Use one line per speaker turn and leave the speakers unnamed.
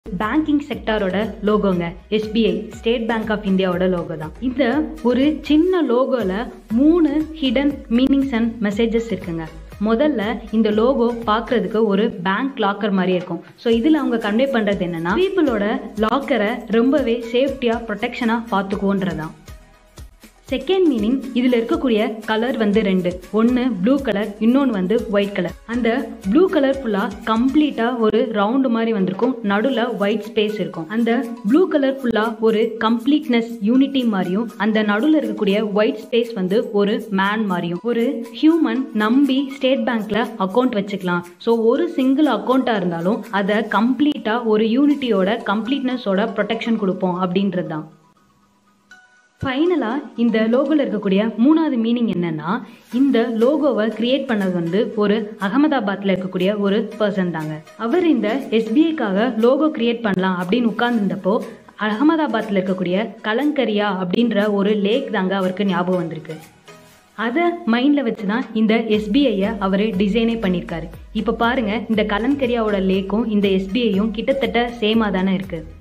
banking செக்டாரோட லோகோங்க SBI state bank of இந்தியாவோட லோகோ தான் இந்த ஒரு சின்ன லோகோல மூணு ஹிடன் மீனிங்ஸ் அண்ட் மெசேஜஸ் இருக்குங்க முதல்ல இந்த லோகோ பார்க்கறதுக்கு ஒரு பேங்க் லாக்கர் மாதிரி இருக்கும் ஸோ இதில் அவங்க கன்வே பண்ணுறது என்னன்னா பீப்புளோட லாக்கரை ரொம்பவே சேஃப்டியாக ப்ரொடெக்ஷனாக பார்த்துக்குவோன்றதான் செகண்ட் மீனிங் இதில் இருக்கக்கூடிய கலர் வந்து ரெண்டு ஒன்று ப்ளூ கலர் இன்னொன்று வந்து ஒயிட் கலர் அந்த ப்ளூ கலர் ஃபுல்லாக கம்ப்ளீட்டாக ஒரு ரவுண்டு மாதிரி வந்திருக்கும் நடுவில் ஒயிட் ஸ்பேஸ் இருக்கும் அந்த ப்ளூ கலர் ஃபுல்லாக ஒரு கம்ப்ளீட்னஸ் யூனிட்டி மாதிரியும் அந்த நடுவில் இருக்கக்கூடிய ஒயிட் ஸ்பேஸ் வந்து ஒரு மேன் மாதிரியும் ஒரு ஹியூமன் நம்பி ஸ்டேட் பேங்க்ல அக்கௌண்ட் வச்சுக்கலாம் ஸோ ஒரு சிங்கிள் அக்கௌண்ட்டாக இருந்தாலும் அதை கம்ப்ளீட்டாக ஒரு யூனிட்டியோட கம்ப்ளீட்னஸோட ப்ரொடெக்ஷன் கொடுப்போம் அப்படின்றது தான் ஃபைனலாக இந்த லோகோவில் இருக்கக்கூடிய மூணாவது மீனிங் என்னன்னா இந்த லோகோவை கிரியேட் பண்ணது வந்து ஒரு அகமதாபாத்தில் இருக்கக்கூடிய ஒரு பர்சன் தாங்க அவர் இந்த எஸ்பிஐக்காக லோகோ கிரியேட் பண்ணலாம் அப்படின்னு உட்கார்ந்துருந்தப்போ அகமதாபாத்தில் இருக்கக்கூடிய கலங்கரியா அப்படின்ற ஒரு லேக் தாங்க அவருக்கு ஞாபகம் வந்திருக்கு அதை மைண்டில் வச்சு தான் இந்த எஸ்பிஐயை அவர் டிசைனே பண்ணியிருக்காரு இப்போ பாருங்க இந்த கலன்கரியாவோட லேக்கும் இந்த எஸ்பிஐயும் கிட்டத்தட்ட சேமாக தானே இருக்குது